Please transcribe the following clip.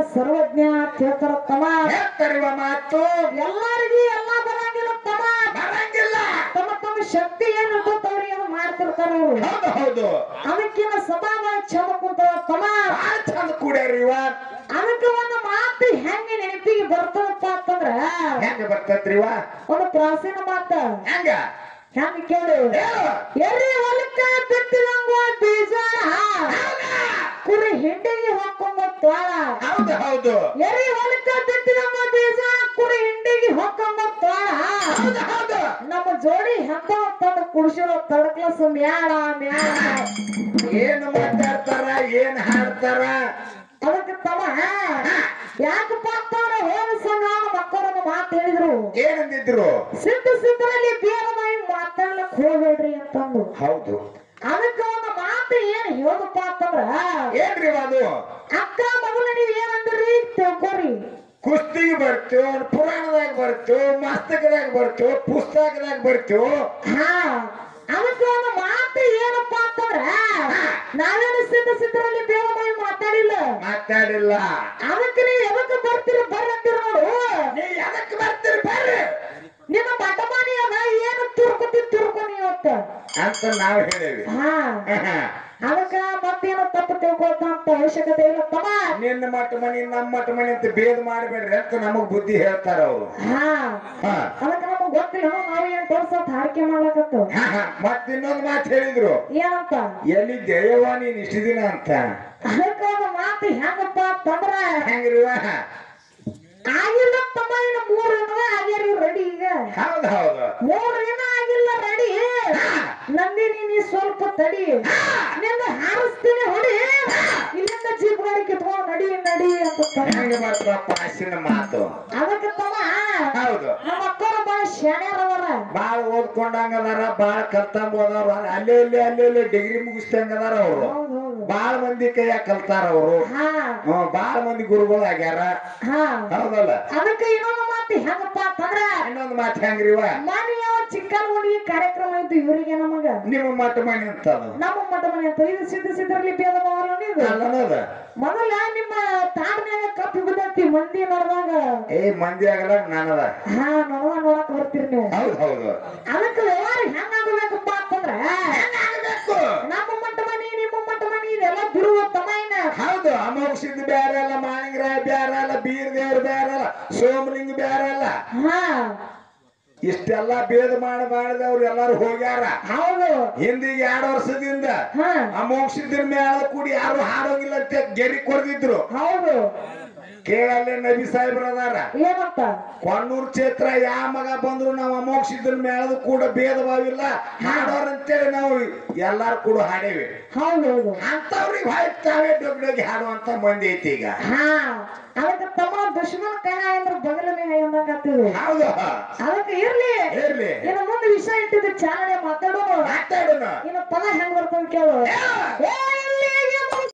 ಸರ್ವಜ್ಞ ಅಂತ ಹೇಳ್ತಾರ ತಮ್ಮ ಹೇಳ್ತಾರಿವ ಮಾತು ಎಲ್ಲರಿಗೂ ಎಲ್ಲಾ ಬರಂಗಿಲ್ಲ ತಮ್ಮ ಬರಂಗಿಲ್ಲ ತಮ್ಮ ತಮ್ಮ ಶಕ್ತಿ ಏನು ಅವ್ರಿಗೆ ಏನು ಮಾಡ್ತಿರ್ತಾರ ಅವ್ರು ಹೌದು ಹೌದು ಅದಕ್ಕಿನ ಸಮಾಧಾನ ಚಂದ ಕುಂತಾರ ತಮ್ಮ ಬಾಳ ಚಂದ ಕೂಡ್ಯಾರಿವ ಅದಕ್ಕೆ ಒಂದು ಮಾತು ಹೆಂಗೆ ನೆನಪಿಗೆ ಬರ್ತದಪ್ಪ ಅಂತಂದ್ರ ಹೆಂಗ ಬರ್ತೈತ್ರಿವ ಒಂದು ಪ್ರಾಚೀನ ಮಾತ ಹೆಂಗ ಹೆಂಗ ಕೇಳು ಹೇಳು ಎರಿ ಹೊಲಕ್ಕ ಬಿತ್ತಿದಂಗ ಬೀಜ ಕುರಿ ಹಿಂಡಿಗೆ ಹಾಕೊಂಡ ತೋಳ ಹೌದು ಹೌದು ಎರಿ ಹೊಲಕ್ಕ ಬಿತ್ತಿದಂಗ ಬೀಜ ಕುರಿ ಹಿಂಡಿಗೆ ಹಾಕೊಂಡ ತೋಳ ಹೌದು ಹೌದು ನಮ್ಮ ಜೋಡಿ ಹೆಂತ ತಂದು ಕುಡಿಸಿರೋ ತಡಕ್ಲಸ್ ಮ್ಯಾಳ ಮ್ಯಾಳ ಏನು ಮಾತಾಡ್ತಾರ ಏನ್ ಹಾಡ್ತಾರ ಅದಕ್ಕೆ ತಮ್ಮ ಯಾಕಪ್ಪ ಅಂತಂದ್ರೆ ಹೋದ ಸಂಘ ಮಕ್ಕಳನ್ನ ಮಾತು ಹೇಳಿದ್ರು ಏನಂದಿದ್ರು ಸಿದ್ಧ ಸಿದ್ಧರಲ್ಲಿ ಬೇರವಾಗಿ ಮಾತಾಡ್ಲಕ್ ಹೋಗ್ಬೇಡ್ರಿ ಅಂತಂದು ಹೌದು ಅದಕ್ಕೆ ಒಂದು ಮಾತು ಏನ್ ಹೇಳಪ್ಪ ಅಂತಂದ್ರ ಏನ್ರಿ ಅದು ಅಕ್ಕ ಮಗಳ ನೀವ್ ಏನಂದ್ರಿ ತಿಳ್ಕೊರಿ ಕುಸ್ತಿಗೆ ಬರ್ತೇವ್ ಪುರಾಣದಾಗ ಬರ್ತೇವ್ ಮಸ್ತಕದಾಗ ಬರ್ತೇವ್ ಪುಸ್ತಕದಾಗ ಬರ್ತೇವ್ ಹಾ ಅದಕ್ಕೆ ಒಂದು ಮಾತು ಏನಪ್ಪ ಅಂತಂದ್ರ ನಾವೇನು ಸಿದ್ಧ ಸಿದ್ಧರಲ್ಲಿ ಬೇರವಾಗಿ ಮಾತಾಡಿಲ್ಲ ಮಾತಾಡಿಲ್ಲ ಅದಕ್ಕೆ ನೀವು ಎದಕ್ಕೆ ಬರ್ತೀರಿ ಬರ್ರಿ ಅಂತೀರ ನೋಡು ನೀ ಎದಕ್ ಬರ್ತೀರಿ ಬರ್ರಿ ನಿನ್ನ ಮಠಮಾನಿ ಅದ ಏನು ತಿರ್ಕೊತಿ ತಿರ್ಕೊನಿ ಅಂತ ಅಂತ ನಾವ್ ಹೇಳೇವಿ ಹಾ ಅದಕ್ಕ ಮತ್ತೇನು ತಪ್ಪು ತಿಳ್ಕೊತ ಅಂತ ಅವಶ್ಯಕತೆ ಇಲ್ಲ ತಮ್ಮ ನಿನ್ನ ಮಠ ಮನಿ ನಮ್ಮ ಮಠ ಮನಿ ಅಂತ ಭೇದ ಮಾಡ್ಬೇಡ್ರಿ ಅಂತ ನಮಗ್ ಬುದ್ಧಿ ಹೇಳ್ತಾರ ಅವ್ರು ಹಾ ಹಾ ಅದಕ್ಕ ನಮಗ್ ಗೊತ್ತಿಲ್ಲ ನಾವು ಏನ್ ತೋರ್ಸತ್ ಹಾರಿಕೆ ಮಾಡ್ಲಕತ್ತು ಹಾ, ಹಾ. ಮತ್ತ್ ಇನ್ನೊಂದ್ ಮಾತು ಹೇಳಿದ್ರು ಏನಂತ ಎಲ್ಲಿ ದೇಯವ ನೀನ್ ಇಷ್ಟ ದಿನ ಅಂತ ಅದಕ್ಕ ಒಂದು ಮಾತು ಹೆಂಗಪ್ಪ ಅಂತಂದ್ರ ಹೆಂಗ್ರಿವ ಆಗಿಲ್ಲ ತಮ್ಮ ಇನ್ನು ಮೂರ್ ದಿನ ಆಗ್ಯಾರಿ ರೆಡಿ ಈಗ ಹೌದ್ ಹೌದು ಮೂರ್ ದಿನ ಆಗಿಲ್ಲ ರೆಡಿ ನಂದಿನಿ ನೀ ಸ್ವಲ್ಪ ತಡಿ ನಿನ್ನ ಹಾರಿಸ್ತೀನಿ ಹೊಡಿ ಇಲ್ಲಿಂದ ಜೀಪ್ ಗಾಡಿ ಕಿತ್ಕೊಂಡ್ ನಡಿ ನಡಿ ಅಂತ ತಮ್ಮ. ಹೆಂಗ ಬರ್ತಪ್ಪ ಅಷ್ಟಿನ ಮಾತು ಅದಕ್ಕೆ ತಮ್ಮ ಹೌದು ನಮ್ಮ ಅಕ್ಕರು ಬಾಳ ಶಾಣ್ಯಾರವರ ಬಾಳ ಓದ್ಕೊಂಡಂಗ ಅದಾರ ಬಾಳ ಕಲ್ತಂಗ ಹೋದವ್ರ ಅಲ್ಲೇ ಇಲ್ಲಿ ಅಲ್ಲೇ ಇಲ್ಲಿ ಡಿಗ್ರಿ ಮುಗಿಸ್ತಂಗ ಅದಾರ ಅವ್ರು ಹೌದು ಹೌದು ಬಾಳ ಮಂದಿ ಕೈಯಾಗ ಕಲ್ತಾರ ಅವರು ಹಾ ಬಾಳ ಮಂದಿ ಗುರುಗಳು ಆಗ್ಯಾರ ಹಾ ಹೌದಲ್ಲ ಅದಕ್ಕೆ ಇನ್ನೊಂದು ಮಾತು ಹೆಂಗಪ್ಪ ಅಂತಂದ್ರ ಇನ್ನೊಂದ್ ಮಾತು ಹೆಂಗ್ರಿವ ಮನೆ ಯಾವ ಚಿಕ್ಕನ ಹುಡುಗಿ ಕಾರ್ಯಕ್ರಮ ಇತ್ತು ಇವರಿಗೆ ನಮಗ ನಿಮ್ಮ ಮಠ ಮನಿ ಅಂತ ಅದು ನಮ್ಮ ಮಠ ಮನೆ ಅಂತ ಇದು ಸಿದ್ಧ ಸಿದ್ಧರಲ್ಲಿ ಭೇದ ಭಾವನ ಇದು ಅಲ್ಲನದ ಮೊದಲ ನಿಮ್ಮ ತಾಡ್ನ್ಯಾಗ ಕಪ್ಪಿ ಬಿದ್ದತಿ ಮಂದಿ ನೋಡಿದಾಗ ಏ ಮಂದಿ ಆಗಲ್ಲ ನಾನದ ಹಾ ನೋಡುವ ನೋಡಕ್ ಬರ್ತೀರಿ ನೀವು ಹೌದ್ ಹೌದು ಅದಕ್ಕೆ ವ್ಯವಹಾರ ಹೆಂಗಾಗಬೇಕಪ್ಪ ಅಂತಂದ್ರ ಹೆಂಗಾಗ್ಬೇಕು? ನಮ್ಮ ಮಠ ಮನಿ ನಿಮ್ಮ ಮಠ ಮನಿ ಇದೆಲ್ಲ ಬಿಡುವ ತಮಾಯಿನ ಹೌದು ಅಮೋಕ್ಷಿದ್ ಬ್ಯಾರೆ ಅಲ್ಲ ಮಾಳಿಂಗರಾಯ ಬ್ಯಾರೆ ಅಲ್ಲ ಬೀರ್ ದೇವ್ರ ಬ್ಯಾರೆ ಅಲ್ಲ ಸೋಮಲಿಂಗ ಬ್ಯಾರೆ ಅಲ್ಲ ಹಾ ಇಷ್ಟೆಲ್ಲ ಭೇದ ಮಾಡಿ ಮಾಡಿದವ್ರು ಎಲ್ಲಾರು ಹೋಗ್ಯಾರ ಹೌದು ಹಿಂದಿಗೆ ಎರಡು ವರ್ಷದಿಂದ ಹಾ ಅಮೋಕ್ಷಿದ್ರ ಮೇಳ ಕೂಡಿ ಯಾರು ಹಾಡೋಗಿಲ್ಲ ಅಂತ ಗೆರಿ ಕೊಡ್ದಿದ್ರು ಹೌದು ಕೇಳಲ್ಲೇ ನಬಿ ಸಾಹೇಬ್ರ ಅದಾರ ಏನಂತ ಕೊಣ್ಣೂರ್ ಕ್ಷೇತ್ರ ಯಾವ ಮಗ ಬಂದ್ರು ನಾವು ಅಮೋಕ್ಷಿದ್ರ ಮೇಳದ ಕೂಡ ಭೇದ ಭಾವ ಇಲ್ಲ ಹಾಡೋರ್ ಅಂತೇಳಿ ನಾವು ಎಲ್ಲಾರು ಕೂಡ ಹಾಡೇವಿ ಹೌದು ಹೌದು ಅಂತವ್ರಿಗೆ ಹೊಯ್ತು ತಾವೇ ಡೊಗ್ಡೋಗಿ ಹಾಡುವಂತ ಮಂದಿ ಐತಿ ಈಗ ಹಾ ಅದಕ್ಕೆ ತಮ್ಮ ದುಶ್ಮನ ಕೈ ಅಂದ್ರೆ ಬಗಲ ಮೇಲೆ ಅಂದಂಗ ಆಗ್ತಿದ್ವು ಹೌದು ಅದಕ್ಕೆ ಇರ್ಲಿ ಇರ್ಲಿ ಇನ್ನು ಮುಂದೆ ವಿಷಯ ಇಟ್ಟಿದ್ದು ಚಾಲನೆ ಮಾತಾಡೋಣ ಮಾತಾಡೋಣ ಇನ್ನು ಪದ ಹೆಂಗ್ ಬರ್ತದ ಕೇಳು ಏ